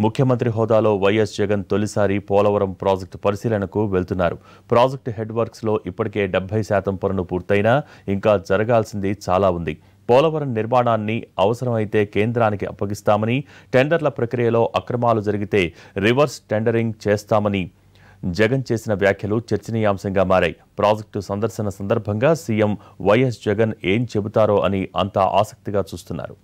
ముఖ్యమంత్రి హోదాలో వైఎస్ జగన్ తొలిసారి పోలవరం ప్రాజెక్టు పరిశీలనకు వెళ్తున్నారు ప్రాజెక్టు హెడ్ వర్క్స్లో ఇప్పటికే డెబ్బై శాతం పనులు పూర్తయినా ఇంకా జరగాల్సింది చాలా ఉంది పోలవరం నిర్మాణాన్ని అవసరమైతే కేంద్రానికి అప్పగిస్తామని టెండర్ల ప్రక్రియలో అక్రమాలు జరిగితే రివర్స్ టెండరింగ్ చేస్తామని జగన్ చేసిన వ్యాఖ్యలు చర్చనీయాంశంగా మారాయి ప్రాజెక్టు సందర్శన సందర్భంగా సీఎం వైఎస్ జగన్ ఏం చెబుతారో అని అంతా ఆసక్తిగా చూస్తున్నారు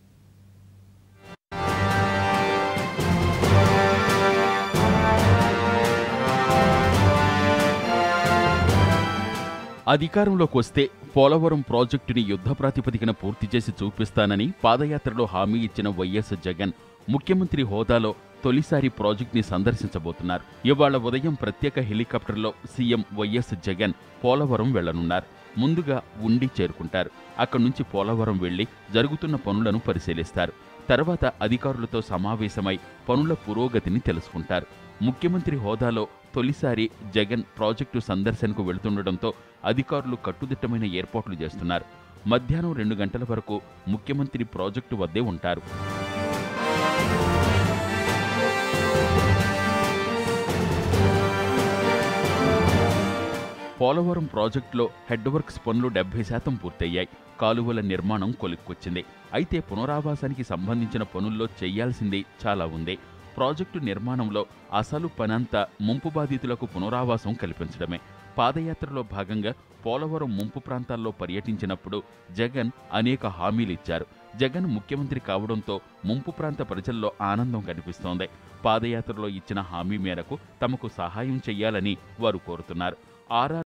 అధికారంలోకి వస్తే పోలవరం ప్రాజెక్టుని యుద్ధ ప్రాతిపదికన పూర్తి చేసి చూపిస్తానని పాదయాత్రలో హామీ ఇచ్చిన వైఎస్ జగన్ ముఖ్యమంత్రి హోదాలో తొలిసారి ప్రాజెక్టుని సందర్శించబోతున్నారు ఇవాళ ఉదయం ప్రత్యేక హెలికాప్టర్లో సీఎం వైఎస్ జగన్ పోలవరం వెళ్లనున్నారు ముందుగా ఉండి చేరుకుంటారు అక్కడి నుంచి పోలవరం వెళ్లి జరుగుతున్న పనులను పరిశీలిస్తారు తర్వాత అధికారులతో సమావేశమై పనుల పురోగతిని తెలుసుకుంటారు ముఖ్యమంత్రి హోదాలో తొలిసారి జగన్ ప్రాజెక్టు సందర్శనకు వెళుతుండటంతో అధికారులు కట్టుదిట్టమైన ఏర్పాట్లు చేస్తున్నారు మధ్యాహ్నం రెండు గంటల వరకు ముఖ్యమంత్రి ప్రాజెక్టు వద్దే ఉంటారు పోలవరం ప్రాజెక్టులో హెడ్ వర్క్స్ పనులు డెబ్బై శాతం పూర్తయ్యాయి కాలువల నిర్మాణం కొలిక్కొచ్చింది అయితే పునరావాసానికి సంబంధించిన పనుల్లో చేయాల్సింది చాలా ఉంది ప్రాజెక్టు నిర్మాణంలో అసలు పనంతా ముంపు బాధితులకు పునరావాసం కల్పించడమే పాదయాత్రలో భాగంగా పోలవరం ముంపు ప్రాంతాల్లో పర్యటించినప్పుడు జగన్ అనేక హామీలిచ్చారు జగన్ ముఖ్యమంత్రి కావడంతో ముంపు ప్రాంత ప్రజల్లో ఆనందం కనిపిస్తోంది పాదయాత్రలో ఇచ్చిన హామీ మేరకు తమకు సహాయం చెయ్యాలని వారు కోరుతున్నారు ఆర్ఆర్